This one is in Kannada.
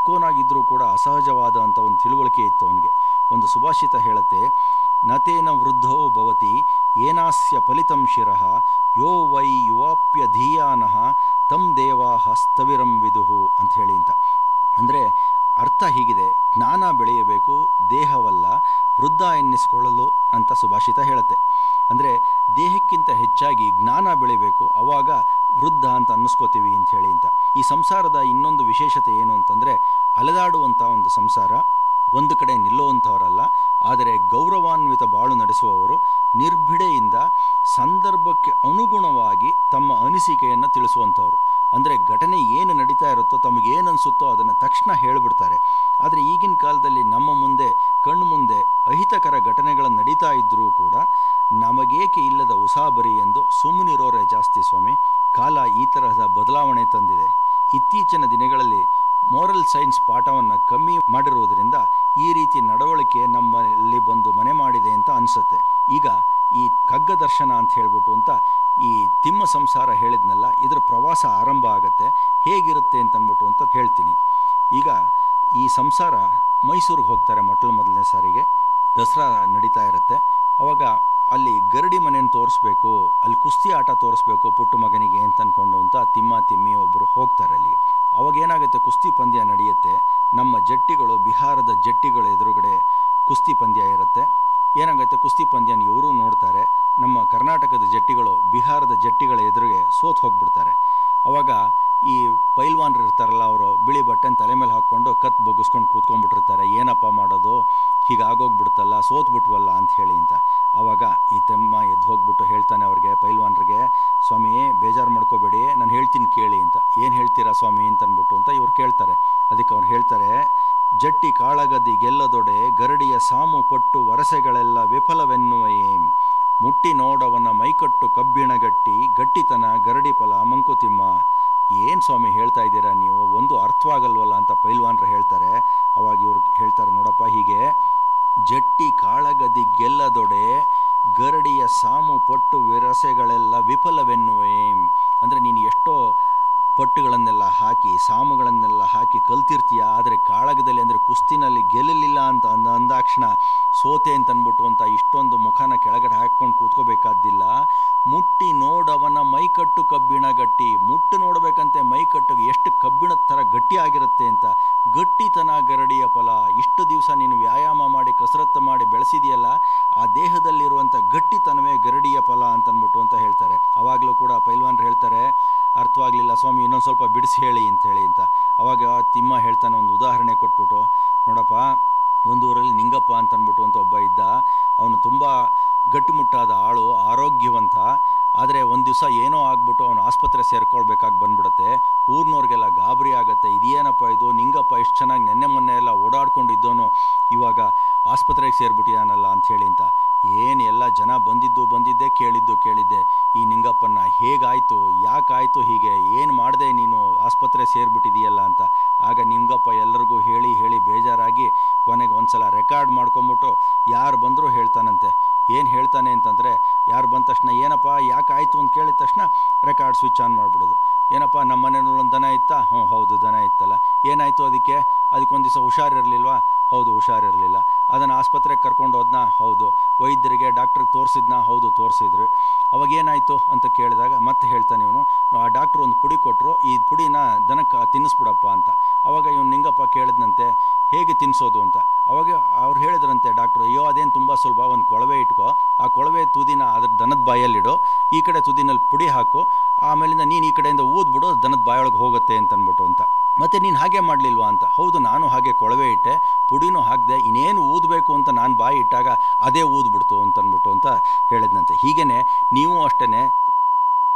ಚಿಕ್ಕೋನಾಗಿದ್ದರೂ ಕೂಡ ಅಸಹಜವಾದ ಅಂತ ಒಂದು ತಿಳುವಳಿಕೆ ಇತ್ತು ಅವನಿಗೆ ಒಂದು ಸುಭಾಷಿತ ಹೇಳುತ್ತೆ ನತೇನ ವೃದ್ಧೋ ಭವತಿ ಏನಾಸ್ಯ ಫಲಿತಂ ಶಿರಃ ಯೋ ವೈ ಯುವಾಪ್ಯ ಧೀಯಾನಃ ತಂ ದೇವಾ ಹಸ್ತವಿರಂ ವಿದುಹು ಅಂತ ಹೇಳಿ ಅಂತ ಅಂದರೆ ಅರ್ಥ ಹೀಗಿದೆ ಜ್ಞಾನ ಬೆಳೆಯಬೇಕು ದೇಹವಲ್ಲ ವೃದ್ಧ ಎನ್ನಿಸಿಕೊಳ್ಳಲು ಅಂತ ಸುಭಾಷಿತ ಹೇಳುತ್ತೆ ಅಂದರೆ ದೇಹಕ್ಕಿಂತ ಹೆಚ್ಚಾಗಿ ಜ್ಞಾನ ಬೆಳಿಬೇಕು ಅವಾಗ ವೃದ್ಧ ಅಂತ ಅನ್ನಿಸ್ಕೋತೀವಿ ಅಂತ ಹೇಳಿ ಅಂತ ಈ ಸಂಸಾರದ ಇನ್ನೊಂದು ವಿಶೇಷತೆ ಏನು ಅಂತಂದರೆ ಅಲೆದಾಡುವಂಥ ಒಂದು ಸಂಸಾರ ಒಂದು ಕಡೆ ನಿಲ್ಲುವಂಥವರಲ್ಲ ಆದರೆ ಗೌರವಾನ್ವಿತ ಬಾಳು ನಡೆಸುವವರು ನಿರ್ಭಿಡೆಯಿಂದ ಸಂದರ್ಭಕ್ಕೆ ಅನುಗುಣವಾಗಿ ತಮ್ಮ ಅನಿಸಿಕೆಯನ್ನು ತಿಳಿಸುವಂಥವ್ರು ಅಂದರೆ ಘಟನೆ ಏನು ನಡೀತಾ ಇರುತ್ತೋ ತಮಗೆ ಏನು ಅನಿಸುತ್ತೋ ಅದನ್ನು ತಕ್ಷಣ ಹೇಳಿಬಿಡ್ತಾರೆ ಆದರೆ ಈಗಿನ ಕಾಲದಲ್ಲಿ ನಮ್ಮ ಮುಂದೆ ಕಣ್ಣು ಮುಂದೆ ಅಹಿತಕರ ಘಟನೆಗಳು ನಡೀತಾ ಇದ್ದರೂ ಕೂಡ ನಮಗೇಕೆ ಇಲ್ಲದ ಉಸಾಬರಿ ಎಂದು ಸುಮ್ಮನಿರೋರೇ ಜಾಸ್ತಿ ಸ್ವಾಮಿ ಕಾಲ ಈ ತರಹದ ಬದಲಾವಣೆ ತಂದಿದೆ ಇತ್ತೀಚಿನ ದಿನಗಳಲ್ಲಿ ಮೋರಲ್ ಸೈನ್ಸ್ ಪಾಠವನ್ನು ಕಮ್ಮಿ ಮಾಡಿರುವುದರಿಂದ ಈ ರೀತಿ ನಡವಳಿಕೆ ನಮ್ಮಲ್ಲಿ ಬಂದು ಮನೆ ಮಾಡಿದೆ ಅಂತ ಅನಿಸುತ್ತೆ ಈಗ ಈ ಕಗ್ಗ ದರ್ಶನ ಅಂತ ಹೇಳ್ಬಿಟ್ಟು ಅಂತ ಈ ತಿಮ್ಮ ಸಂಸಾರ ಹೇಳಿದ್ನಲ್ಲ ಇದರ ಪ್ರವಾಸ ಆರಂಭ ಆಗುತ್ತೆ ಹೇಗಿರುತ್ತೆ ಅಂತ ಅಂದ್ಬಿಟ್ಟು ಅಂತ ಹೇಳ್ತೀನಿ ಈಗ ಈ ಸಂಸಾರ ಮೈಸೂರಿಗೆ ಹೋಗ್ತಾರೆ ಮೊಟ್ಟ ಮೊದಲನೇ ಸಾರಿಗೆ ದಸರಾ ನಡೀತಾ ಇರುತ್ತೆ ಅವಾಗ ಅಲ್ಲಿ ಗರಡಿ ಮನೆಯನ್ನು ತೋರಿಸ್ಬೇಕು ಅಲ್ಲಿ ಕುಸ್ತಿ ಆಟ ತೋರಿಸ್ಬೇಕು ಪುಟ್ಟ ಮಗನಿಗೆ ಅಂತ ಅಂದ್ಕೊಂಡು ಅಂತ ತಿಮ್ಮ ತಿಮ್ಮಿ ಒಬ್ಬರು ಹೋಗ್ತಾರೆ ಅಲ್ಲಿಗೆ ಅವಾಗ ಏನಾಗುತ್ತೆ ಕುಸ್ತಿ ಪಂದ್ಯ ನಡೆಯುತ್ತೆ ನಮ್ಮ ಜಟ್ಟಿಗಳು ಬಿಹಾರದ ಜಟ್ಟಿಗಳ ಎದುರುಗಡೆ ಕುಸ್ತಿ ಪಂದ್ಯ ಇರುತ್ತೆ ಏನಾಗುತ್ತೆ ಕುಸ್ತಿ ಪಂದ್ಯನ ಇವರು ನೋಡ್ತಾರೆ ನಮ್ಮ ಕರ್ನಾಟಕದ ಜಟ್ಟಿಗಳು ಬಿಹಾರದ ಜಟ್ಟಿಗಳ ಎದುರಿಗೆ ಸೋತು ಹೋಗ್ಬಿಡ್ತಾರೆ ಅವಾಗ ಈ ಪೈಲ್ವಾನ್ರು ಇರ್ತಾರಲ್ಲ ಅವರು ಬಿಳಿ ಬಟ್ಟೆನ ತಲೆ ಮೇಲೆ ಹಾಕ್ಕೊಂಡು ಕತ್ ಬಗ್ಗಿಸ್ಕೊಂಡು ಕೂತ್ಕೊಂಡ್ಬಿಟ್ಟಿರ್ತಾರೆ ಏನಪ್ಪ ಮಾಡೋದು ಹೀಗೆ ಆಗೋಗ್ಬಿಡ್ತಲ್ಲ ಸೋತ್ಬಿಟ್ವಲ್ಲ ಅಂತ ಹೇಳಿ ಅಂತ ಆವಾಗ ಈ ತೆಮ್ಮ ಎದ್ದು ಹೋಗ್ಬಿಟ್ಟು ಹೇಳ್ತಾನೆ ಅವ್ರಿಗೆ ಪೈಲ್ವಾನ್ರಿಗೆ ಸ್ವಾಮಿ ಬೇಜಾರು ಮಾಡ್ಕೋಬೇಡಿ ನಾನು ಹೇಳ್ತೀನಿ ಕೇಳಿ ಅಂತ ಏನು ಹೇಳ್ತೀರಾ ಸ್ವಾಮಿ ಅಂತ ಅಂದ್ಬಿಟ್ಟು ಅಂತ ಇವ್ರು ಕೇಳ್ತಾರೆ ಅದಕ್ಕೆ ಅವ್ರು ಹೇಳ್ತಾರೆ ಜಟ್ಟಿ ಕಾಳಗದಿ ಗೆಲ್ಲದೊಡೆ ಗರಡಿಯ ಸಾಮು ಪಟ್ಟು ವರಸೆಗಳೆಲ್ಲ ವಿಫಲವೆನ್ನುವ ಏಂ ಮುಟ್ಟಿ ನೋಡವನ ಮೈಕಟ್ಟು ಕಬ್ಬಿಣಗಟ್ಟಿ ಗಟ್ಟಿತನ ಗರಡಿ ಫಲ ಮಂಕುತಿಮ್ಮ ಏನು ಸ್ವಾಮಿ ಹೇಳ್ತಾ ಇದ್ದೀರಾ ನೀವು ಒಂದು ಅರ್ಥವಾಗಲ್ವಲ್ಲ ಅಂತ ಪೈಲ್ವಾನ್ರು ಹೇಳ್ತಾರೆ ಅವಾಗ ಇವ್ರು ಹೇಳ್ತಾರೆ ನೋಡಪ್ಪ ಹೀಗೆ ಜಟ್ಟಿ ಕಾಳಗದಿ ಗೆಲ್ಲದೊಡೆ ಗರಡಿಯ ಸಾಮು ಪಟ್ಟು ವಿರಸೆಗಳೆಲ್ಲ ವಿಫಲವೆನ್ನುವೆ ಅಂದರೆ ನೀನು ಎಷ್ಟೋ ಪಟ್ಟುಗಳನ್ನೆಲ್ಲ ಹಾಕಿ ಸಾಮುಗಳನ್ನೆಲ್ಲ ಹಾಕಿ ಕಲ್ತಿರ್ತೀಯ ಆದರೆ ಕಾಳಗದಲ್ಲಿ ಅಂದರೆ ಕುಸ್ತಿನಲ್ಲಿ ಗೆಲ್ಲಲಿಲ್ಲ ಅಂತ ಅಂದ ಅಂದಾಕ್ಷಣ ಸೋತೆ ಅಂತ ಅಂದ್ಬಿಟ್ಟು ಅಂತ ಇಷ್ಟೊಂದು ಮುಖನ ಕೆಳಗಡೆ ಹಾಕ್ಕೊಂಡು ಕೂತ್ಕೋಬೇಕಾದ್ದಿಲ್ಲ ಮುಟ್ಟಿ ನೋಡವನ ಮೈಕಟ್ಟು ಕಬ್ಬಿಣ ಗಟ್ಟಿ ಮುಟ್ಟು ನೋಡಬೇಕಂತೆ ಮೈಕಟ್ಟು ಎಷ್ಟು ಕಬ್ಬಿಣದ ಥರ ಗಟ್ಟಿಯಾಗಿರುತ್ತೆ ಅಂತ ಗಟ್ಟಿತನ ಗರಡಿಯ ಫಲ ಇಷ್ಟು ದಿವಸ ನೀನು ವ್ಯಾಯಾಮ ಮಾಡಿ ಕಸರತ್ತು ಮಾಡಿ ಬೆಳೆಸಿದೆಯಲ್ಲ ಆ ದೇಹದಲ್ಲಿರುವಂಥ ಗಟ್ಟಿತನವೇ ಗರಡಿಯ ಫಲ ಅಂತನ್ಬಿಟ್ಟು ಅಂತ ಹೇಳ್ತಾರೆ ಅವಾಗಲೂ ಕೂಡ ಪೈಲ್ವಾನ್ರು ಹೇಳ್ತಾರೆ ಅರ್ಥವಾಗಲಿಲ್ಲ ಸ್ವಾಮಿ ಇನ್ನೊಂದು ಸ್ವಲ್ಪ ಬಿಡಿಸಿ ಹೇಳಿ ಅಂತ ಹೇಳಿ ಅಂತ ಅವಾಗ ತಿಮ್ಮ ಹೇಳ್ತಾನೆ ಒಂದು ಉದಾಹರಣೆ ಕೊಟ್ಬಿಟ್ಟು ನೋಡಪ್ಪ ಒಂದು ಊರಲ್ಲಿ ನಿಂಗಪ್ಪ ಅಂತ ಅಂದ್ಬಿಟ್ಟು ಅಂತ ಒಬ್ಬ ಇದ್ದ ಅವನು ತುಂಬ ಗಟ್ಟಿಮುಟ್ಟಾದ ಆಳು ಆರೋಗ್ಯವಂತ ಆದರೆ ಒಂದು ದಿವಸ ಏನೋ ಆಗ್ಬಿಟ್ಟು ಅವನು ಆಸ್ಪತ್ರೆ ಸೇರ್ಕೊಳ್ಬೇಕಾಗಿ ಬಂದ್ಬಿಡುತ್ತೆ ಊರಿನವ್ರಿಗೆಲ್ಲ ಗಾಬರಿ ಆಗುತ್ತೆ ಇದೇನಪ್ಪ ಇದು ನಿಂಗಪ್ಪ ಎಷ್ಟು ಚೆನ್ನಾಗಿ ನೆನ್ನೆ ಮೊನ್ನೆ ಎಲ್ಲ ಓಡಾಡ್ಕೊಂಡಿದ್ದವನು ಇವಾಗ ಆಸ್ಪತ್ರೆಗೆ ಸೇರ್ಬಿಟ್ಟಿದಾನಲ್ಲ ಅಂಥೇಳಿ ಅಂತ ಏನು ಎಲ್ಲ ಜನ ಬಂದಿದ್ದು ಬಂದಿದ್ದೆ ಕೇಳಿದ್ದು ಕೇಳಿದ್ದೆ ಈ ನಿಂಗಪ್ಪನ ಹೇಗಾಯಿತು ಯಾಕಾಯಿತು ಹೀಗೆ ಏನು ಮಾಡಿದೆ ನೀನು ಆಸ್ಪತ್ರೆ ಸೇರಿಬಿಟ್ಟಿದೆಯಲ್ಲ ಅಂತ ಆಗ ನಿಂಗಪ್ಪ ಎಲ್ಲರಿಗೂ ಹೇಳಿ ಹೇಳಿ ಬೇಜಾರಾಗಿ ಕೊನೆಗೆ ಒಂದು ಸಲ ರೆಕಾರ್ಡ್ ಮಾಡ್ಕೊಂಬಿಟ್ಟು ಯಾರು ಬಂದರೂ ಹೇಳ್ತಾನಂತೆ ಏನು ಹೇಳ್ತಾನೆ ಅಂತಂದರೆ ಯಾರು ಬಂದ ತಕ್ಷಣ ಏನಪ್ಪ ಯಾಕಾಯಿತು ಅಂತ ಕೇಳಿದ ತಕ್ಷಣ ರೆಕಾರ್ಡ್ ಸ್ವಿಚ್ ಆನ್ ಮಾಡಿಬಿಡೋದು ಏನಪ್ಪ ನಮ್ಮ ಮನೆಯಲ್ಲಿ ಒಂದು ದನ ಇತ್ತಾ ಹ್ಞೂ ಹೌದು ದನ ಇತ್ತಲ್ಲ ಏನಾಯಿತು ಅದಕ್ಕೆ ಅದಕ್ಕೊಂದು ದಿವಸ ಹುಷಾರಿರಲಿಲ್ವಾ ಹೌದು ಹುಷಾರಿರಲಿಲ್ಲ ಅದನ್ನು ಆಸ್ಪತ್ರೆಗೆ ಕರ್ಕೊಂಡು ಹೋದ್ನಾ ಹೌದು ವೈದ್ಯರಿಗೆ ಡಾಕ್ಟ್ರಿಗೆ ತೋರಿಸಿದ್ನಾ ಹೌದು ತೋರಿಸಿದ್ರು ಅವಾಗ ಏನಾಯಿತು ಅಂತ ಕೇಳಿದಾಗ ಮತ್ತೆ ಹೇಳ್ತಾನೆ ಇವನು ಆ ಡಾಕ್ಟ್ರು ಒಂದು ಪುಡಿ ಕೊಟ್ಟರು ಈ ಪುಡಿನ ದನಕ್ಕೆ ತಿನ್ನಿಸ್ಬಿಡಪ್ಪ ಅಂತ ಅವಾಗ ಇವನು ನಿಂಗಪ್ಪ ಕೇಳಿದ್ನಂತೆ ಹೇಗೆ ತಿನ್ನಿಸೋದು ಅಂತ ಅವಾಗ ಅವ್ರು ಹೇಳಿದ್ರಂತೆ ಡಾಕ್ಟ್ರು ಅಯ್ಯೋ ಅದೇನು ತುಂಬ ಸುಲಭ ಒಂದು ಕೊಳವೆ ಇಟ್ಕೋ ಆ ಕೊಳವೆ ತುದಿನ ಅದ್ರ ದನದ ಬಾಯಲ್ಲಿಡು ಈ ಕಡೆ ತುದಿನಲ್ಲಿ ಪುಡಿ ಹಾಕು ಆಮೇಲಿಂದ ನೀನು ಈ ಕಡೆಯಿಂದ ಊದ್ಬಿಡು ದನದ ಬಾಯೊಳಗೆ ಹೋಗುತ್ತೆ ಅಂತ ಅಂದ್ಬಿಟ್ಟು ಅಂತ ಮತ್ತು ನೀನು ಹಾಗೆ ಮಾಡಲಿಲ್ವಾ ಅಂತ ಹೌದು ನಾನು ಹಾಗೆ ಕೊಳವೆ ಇಟ್ಟೆ ಪುಡಿನೂ ಹಾಕಿದೆ ಇನ್ನೇನು ಊದಬೇಕು ಅಂತ ನಾನು ಬಾಯಿ ಇಟ್ಟಾಗ ಅದೇ ಊದ್ಬಿಡ್ತು ಅಂತ ಅಂದ್ಬಿಟ್ಟು ಅಂತ ಹೇಳಿದ್ನಂತೆ ಹೀಗೇ ನೀವು ಅಷ್ಟೇ